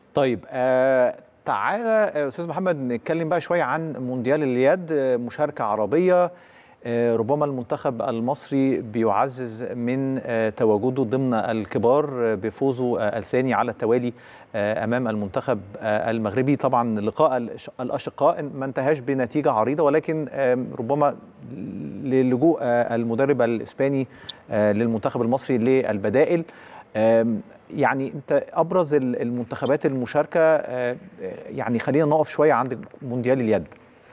طيب آه تعالى استاذ محمد نتكلم بقى شويه عن مونديال اليد مشاركه عربيه ربما المنتخب المصري بيعزز من تواجده ضمن الكبار بفوزه الثاني على التوالي امام المنتخب المغربي طبعا لقاء الاشقاء ما انتهاش بنتيجه عريضه ولكن ربما للجوء المدرب الاسباني للمنتخب المصري للبدائل يعني انت ابرز المنتخبات المشاركه يعني خلينا نقف شويه عند مونديال اليد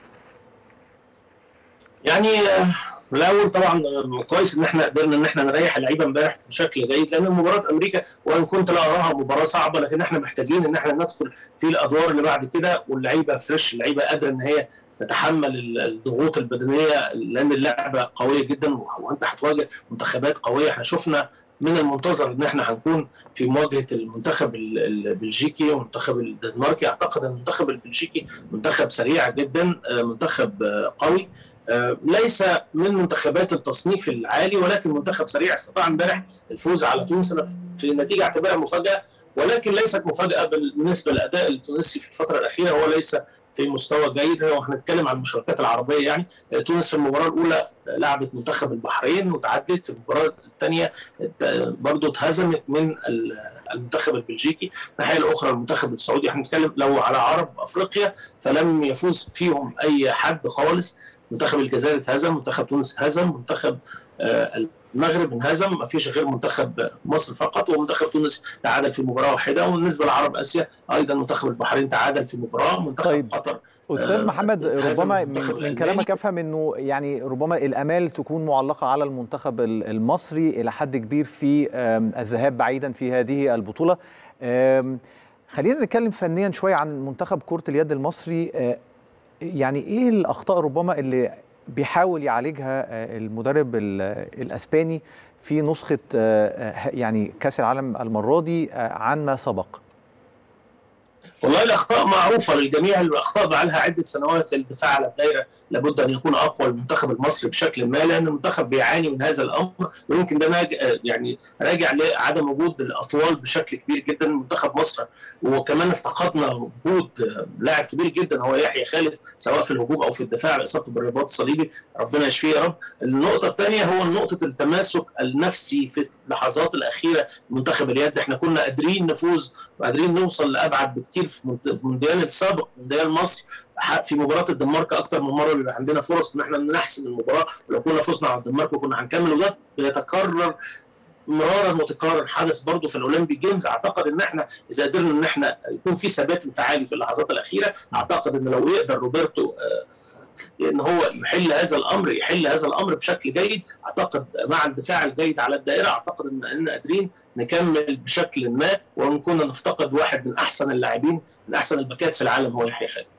يعني الاول طبعا كويس ان احنا قدرنا ان احنا نريح اللعيبه امبارح بشكل جيد لان مباراه امريكا وان كنت لا اراها مباراه صعبه لكن احنا محتاجين ان احنا ندخل في الادوار اللي بعد كده واللعيبه فريش اللعيبه قادره ان هي تتحمل الضغوط البدنيه لان اللعبه قويه جدا وانت هتواجه منتخبات قويه احنا شفنا من المنتظر ان احنا هنكون في مواجهه المنتخب البلجيكي والمنتخب الدنماركي اعتقد المنتخب البلجيكي منتخب سريع جدا منتخب قوي ليس من منتخبات التصنيف العالي ولكن منتخب سريع استطاع امبارح الفوز على تونس في نتيجه اعتبرها مفاجاه ولكن ليست مفاجاه بالنسبه للاداء التونسي في الفتره الاخيره هو ليس في مستوى جيد لو هنتكلم عن المشاركات العربيه يعني تونس في المباراه الاولى لعبت منتخب البحرين وتعادلت في المباراه الثانيه برضه اتهزمت من المنتخب البلجيكي الناحيه الاخرى المنتخب السعودي هنتكلم لو على عرب افريقيا فلم يفوز فيهم اي حد خالص منتخب الجزائر اتهزم منتخب تونس اتهزم منتخب المغرب انهزم ما فيش غير منتخب مصر فقط ومنتخب تونس تعادل في مباراه واحده وبالنسبه لعرب اسيا ايضا منتخب البحرين تعادل في مباراه منتخب طيب. قطر استاذ محمد ربما من كلامك افهم انه يعني ربما الامال تكون معلقه على المنتخب المصري الى حد كبير في الذهاب بعيدا في هذه البطوله خلينا نتكلم فنيا شويه عن منتخب كره اليد المصري يعني ايه الاخطاء ربما اللي بيحاول يعالجها المدرب الاسباني في نسخه يعني كاس العالم المره دي عن ما سبق والله الاخطاء معروفه للجميع الاخطاء بقى لها عده سنوات الدفاع على الدائره لابد ان يكون اقوى المنتخب المصري بشكل ما لان المنتخب بيعاني من هذا الامر ويمكن ده يعني راجع لعدم وجود الاطوال بشكل كبير جدا منتخب مصر وكمان افتقدنا وجود لاعب كبير جدا هو يحيى خالد سواء في الهجوم او في الدفاع اصابته بالرباط الصليبي ربنا يشفيه يا رب النقطه الثانيه هو نقطه التماسك النفسي في اللحظات الاخيره منتخب اليد احنا كنا قادرين نفوز وقادرين نوصل لابعد بكتير في المونديال السابق مونديال مصر في مباراه الدنمارك اكتر من مره بيبقى عندنا فرص ان احنا نحسم المباراه ولو كنا فزنا على الدنمارك وكنا هنكمل وده بيتكرر مرارا وتكرارا حدث برضه في الاولمبي جيمز اعتقد ان احنا اذا قدرنا ان احنا يكون في ثبات انفعالي في اللحظات الاخيره اعتقد ان لو يقدر روبرتو ان هو يحل هذا الامر يحل هذا الامر بشكل جيد اعتقد مع الدفاع الجيد على الدائره اعتقد ان اننا قادرين نكمل بشكل ما وان كنا نفتقد واحد من احسن اللاعبين من احسن الباكات في العالم هو يحيى خالد